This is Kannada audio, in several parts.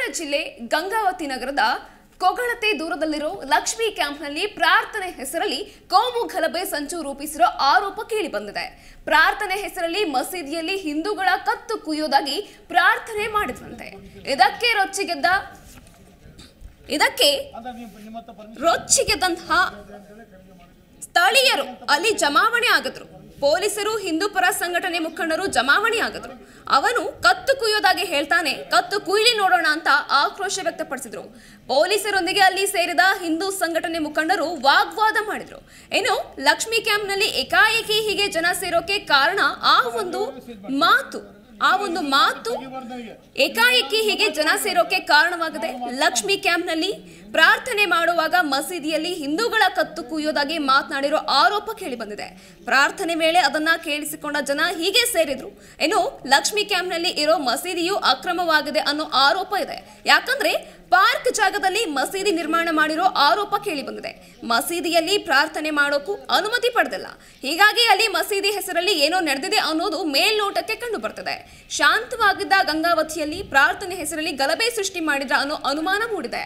ಜಿಲ್ಲೆ ಗಂಗಾವತಿ ನಗರದ ಕೊಗಳತೆ ದೂರದಲ್ಲಿರೋ ಲಕ್ಷ್ಮಿ ಕ್ಯಾಂಪ್ನಲ್ಲಿ ಪ್ರಾರ್ಥನೆ ಹೆಸರಲ್ಲಿ ಕೋಮು ಗಲಭೆ ಸಂಚು ರೂಪಿಸಿರೋ ಆರೋಪ ಕೇಳಿ ಬಂದಿದೆ ಪ್ರಾರ್ಥನೆ ಹೆಸರಲ್ಲಿ ಮಸೀದಿಯಲ್ಲಿ ಹಿಂದೂಗಳ ಕತ್ತು ಕುಯ್ಯೋದಾಗಿ ಪ್ರಾರ್ಥನೆ ಮಾಡಿದ್ರಂತೆ ಇದಕ್ಕೆ ರೊಚ್ಚಿಗೆದ್ದ ಇದಕ್ಕೆ ರೊಚ್ಚಿಗೆದ್ದಂತಹ ಸ್ಥಳೀಯರು ಅಲ್ಲಿ ಜಮಾವಣೆ ಆಗಿದ್ರು ಪೊಲೀಸರು ಹಿಂದೂ ಪರ ಸಂಘಟನೆ ಮುಖಂಡರು ಜಮಾವಣೆ ಆಗಿದ್ರು ಅವನು ಕತ್ತು ಕುಯ್ಯೋದಾಗಿ ಹೇಳ್ತಾನೆ ಕತ್ತು ಕುಯ್ಲಿ ನೋಡೋಣ ಅಂತ ಆಕ್ರೋಶ ವ್ಯಕ್ತಪಡಿಸಿದ್ರು ಪೊಲೀಸರೊಂದಿಗೆ ಅಲ್ಲಿ ಸೇರಿದ ಹಿಂದೂ ಸಂಘಟನೆ ಮುಖಂಡರು ವಾಗ್ವಾದ ಮಾಡಿದ್ರು ಇನ್ನು ಲಕ್ಷ್ಮಿ ಕ್ಯಾಂಪ್ನಲ್ಲಿ ಏಕಾಏಕಿ ಹೀಗೆ ಜನ ಸೇರೋಕೆ ಕಾರಣ ಆ ಒಂದು ಮಾತು ಆ ಒಂದು ಮಾತು ಏಕಾಏಕಿ ಹೀಗೆ ಜನ ಸೇರೋಕೆ ಕಾರಣವಾಗಿದೆ ಲಕ್ಷ್ಮಿ ಕ್ಯಾಂಪ್ನಲ್ಲಿ ಪ್ರಾರ್ಥನೆ ಮಾಡುವಾಗ ಮಸೀದಿಯಲ್ಲಿ ಹಿಂದೂಗಳ ಕತ್ತು ಕುಯ್ಯೋದಾಗಿ ಮಾತನಾಡಿರೋ ಆರೋಪ ಕೇಳಿ ಬಂದಿದೆ ಪ್ರಾರ್ಥನೆ ವೇಳೆ ಅದನ್ನ ಕೇಳಿಸಿಕೊಂಡ ಜನ ಹೀಗೆ ಸೇರಿದ್ರು ಇನ್ನು ಲಕ್ಷ್ಮಿ ಕ್ಯಾಂಪ್ನಲ್ಲಿ ಇರೋ ಮಸೀದಿಯು ಅಕ್ರಮವಾಗಿದೆ ಅನ್ನೋ ಆರೋಪ ಇದೆ ಯಾಕಂದ್ರೆ ಪಾರ್ಕ್ ಜಾಗದಲ್ಲಿ ಮಸೀದಿ ನಿರ್ಮಾಣ ಮಾಡಿರೋ ಆರೋಪ ಕೇಳಿ ಬಂದಿದೆ ಮಸೀದಿಯಲ್ಲಿ ಪ್ರಾರ್ಥನೆ ಮಾಡೋಕು ಅನುಮತಿ ಪಡೆದಿಲ್ಲ ಹೀಗಾಗಿ ಅಲ್ಲಿ ಮಸೀದಿ ಹೆಸರಲ್ಲಿ ಏನೋ ನಡೆದಿದೆ ಅನ್ನೋದು ಮೇಲ್ನೋಟಕ್ಕೆ ಕಂಡು ಬರ್ತದೆ ಶಾಂತವಾಗಿದ್ದ ಗಂಗಾವತಿಯಲ್ಲಿ ಪ್ರಾರ್ಥನೆ ಹೆಸರಲ್ಲಿ ಗಲಭೆ ಸೃಷ್ಟಿ ಮಾಡಿದ್ರ ಅನ್ನೋ ಅನುಮಾನ ಮೂಡಿದೆ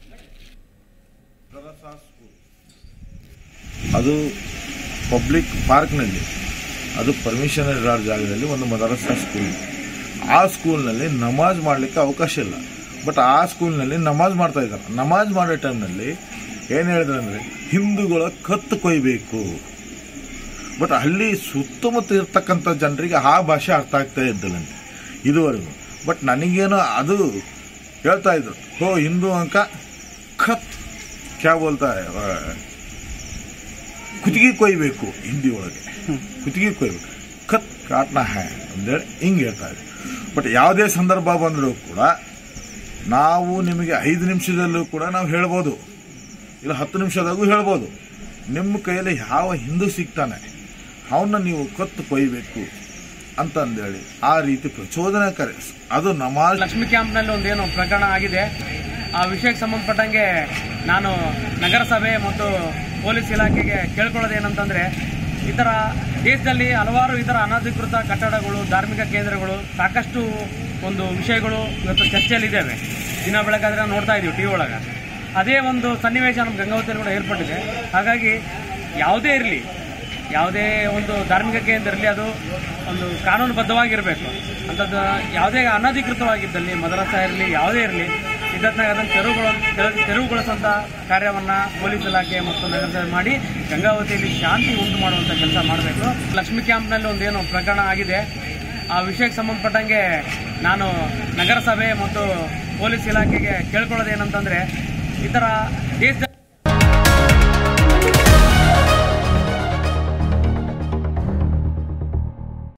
ಅದು ಪಬ್ಲಿಕ್ ಪಾರ್ಕ್ನಲ್ಲಿ ಅದು ಪರ್ಮಿಷನ್ ಇರೋ ಜಾಗದಲ್ಲಿ ಒಂದು ಮದರಸಾ ಸ್ಕೂಲ್ ಆ ಸ್ಕೂಲ್ನಲ್ಲಿ ನಮಾಜ್ ಮಾಡಲಿಕ್ಕೆ ಅವಕಾಶ ಇಲ್ಲ ಬಟ್ ಆ ಸ್ಕೂಲ್ನಲ್ಲಿ ನಮಾಜ್ ಮಾಡ್ತಾ ಇದ್ದಾರೆ ನಮಾಜ್ ಮಾಡೋ ಟೈಮ್ನಲ್ಲಿ ಏನು ಹೇಳಿದ್ರೆ ಅಂದರೆ ಹಿಂದೂಗಳ ಕತ್ತು ಕೊಯ್ಬೇಕು ಬಟ್ ಅಲ್ಲಿ ಸುತ್ತಮುತ್ತ ಇರ್ತಕ್ಕಂಥ ಜನರಿಗೆ ಆ ಭಾಷೆ ಅರ್ಥ ಆಗ್ತಾ ಇದ್ದಲ್ಲಂತೆ ಇದುವರೆಗೂ ಬಟ್ ನನಗೇನೋ ಅದು ಹೇಳ್ತಾ ಇದ್ರು ಹೋ ಹಿಂದೂ ಅಂಕ ಖತ್ ಕ್ಯಾ ಬೋಲ್ತಾ ಹೈ? ಆ, ಕುತ್ತಿಗೆ ಕೊಯ್ಬೇಕು ಹಿಂದಿ ಒಳಗೆ ಕುತ್ತಿಗೆ ಕೊಯ್ಬೇಕು ಕತ್ ಕಾಟ್ನ ಹ್ಯಾ ಅಂತೇಳಿ ಹಿಂಗೆ ಹೇಳ್ತಾ ಇದ್ರು ಬಟ್ ಯಾವುದೇ ಸಂದರ್ಭ ಬಂದರೂ ಕೂಡ ನಾವು ನಿಮಗೆ ಐದು ನಿಮಿಷದಲ್ಲೂ ಕೂಡ ನಾವು ಹೇಳ್ಬೋದು ಇಲ್ಲ ಹತ್ತು ನಿಮಿಷದಾಗೂ ಹೇಳ್ಬೋದು ನಿಮ್ಮ ಕೈಯಲ್ಲಿ ಯಾವ ಹಿಂದೂ ಸಿಗ್ತಾನೆ ಅವನ್ನ ನೀವು ಕತ್ತು ಕೊಯ್ಬೇಕು ಅಂತಂದೇಳಿ ಆ ರೀತಿ ಪ್ರಚೋದನಕಾರಿ ಅದು ನಮಾಜ್ ಲಕ್ಷ್ಮಿ ಕ್ಯಾಂಪ್ನಲ್ಲಿ ಒಂದೇನು ಪ್ರಕರಣ ಆಗಿದೆ ಆ ವಿಷಯಕ್ಕೆ ಸಂಬಂಧಪಟ್ಟಂಗೆ ನಾನು ನಗರಸಭೆ ಮತ್ತು ಪೊಲೀಸ್ ಇಲಾಖೆಗೆ ಕೇಳ್ಕೊಳ್ಳೋದೇನಂತಂದರೆ ಈ ಥರ ದೇಶದಲ್ಲಿ ಹಲವಾರು ಇತರ ಅನಧಿಕೃತ ಕಟ್ಟಡಗಳು ಧಾರ್ಮಿಕ ಕೇಂದ್ರಗಳು ಸಾಕಷ್ಟು ಒಂದು ವಿಷಯಗಳು ಇವತ್ತು ಚರ್ಚೆಯಲ್ಲಿದ್ದಾವೆ ದಿನ ಬೆಳಗಾದ್ರೆ ನಾವು ನೋಡ್ತಾ ಇದ್ದೀವಿ ಟಿ ವಿ ಒಳಗೆ ಅದೇ ಒಂದು ಸನ್ನಿವೇಶ ನಮ್ಮ ಗಂಗಾವತಿಯಲ್ಲಿ ಕೂಡ ಏರ್ಪಟ್ಟಿದೆ ಹಾಗಾಗಿ ಯಾವುದೇ ಇರಲಿ ಯಾವುದೇ ಒಂದು ಧಾರ್ಮಿಕ ಕೇಂದ್ರ ಇರಲಿ ಅದು ಒಂದು ಕಾನೂನುಬದ್ಧವಾಗಿರಬೇಕು ಅಂಥದ್ದು ಯಾವುದೇ ಅನಧಿಕೃತವಾಗಿದ್ದಲ್ಲಿ ಮದರಸ ಇರಲಿ ಯಾವುದೇ ಇರಲಿ ಇದನ್ನಾಗ ಅದನ್ನು ತೆರವುಗೊಳ ತೆರವು- ತೆರವುಗೊಳಿಸುವಂಥ ಕಾರ್ಯವನ್ನು ಪೊಲೀಸ್ ಇಲಾಖೆ ಮತ್ತು ನಗರಸಭೆ ಮಾಡಿ ಗಂಗಾವತಿಯಲ್ಲಿ ಶಾಂತಿ ಉಂಟು ಮಾಡುವಂಥ ಕೆಲಸ ಮಾಡಬೇಕು ಲಕ್ಷ್ಮಿ ಕ್ಯಾಂಪ್ನಲ್ಲಿ ಒಂದೇನು ಪ್ರಕರಣ ಆಗಿದೆ ಆ ವಿಷಯಕ್ಕೆ ಸಂಬಂಧಪಟ್ಟಂಗೆ ನಾನು ನಗರಸಭೆ ಮತ್ತು ಪೊಲೀಸ್ ಇಲಾಖೆಗೆ ಕೇಳ್ಕೊಳ್ಳೋದೇನಂತಂದರೆ ಈ ಥರ ದೇಶದ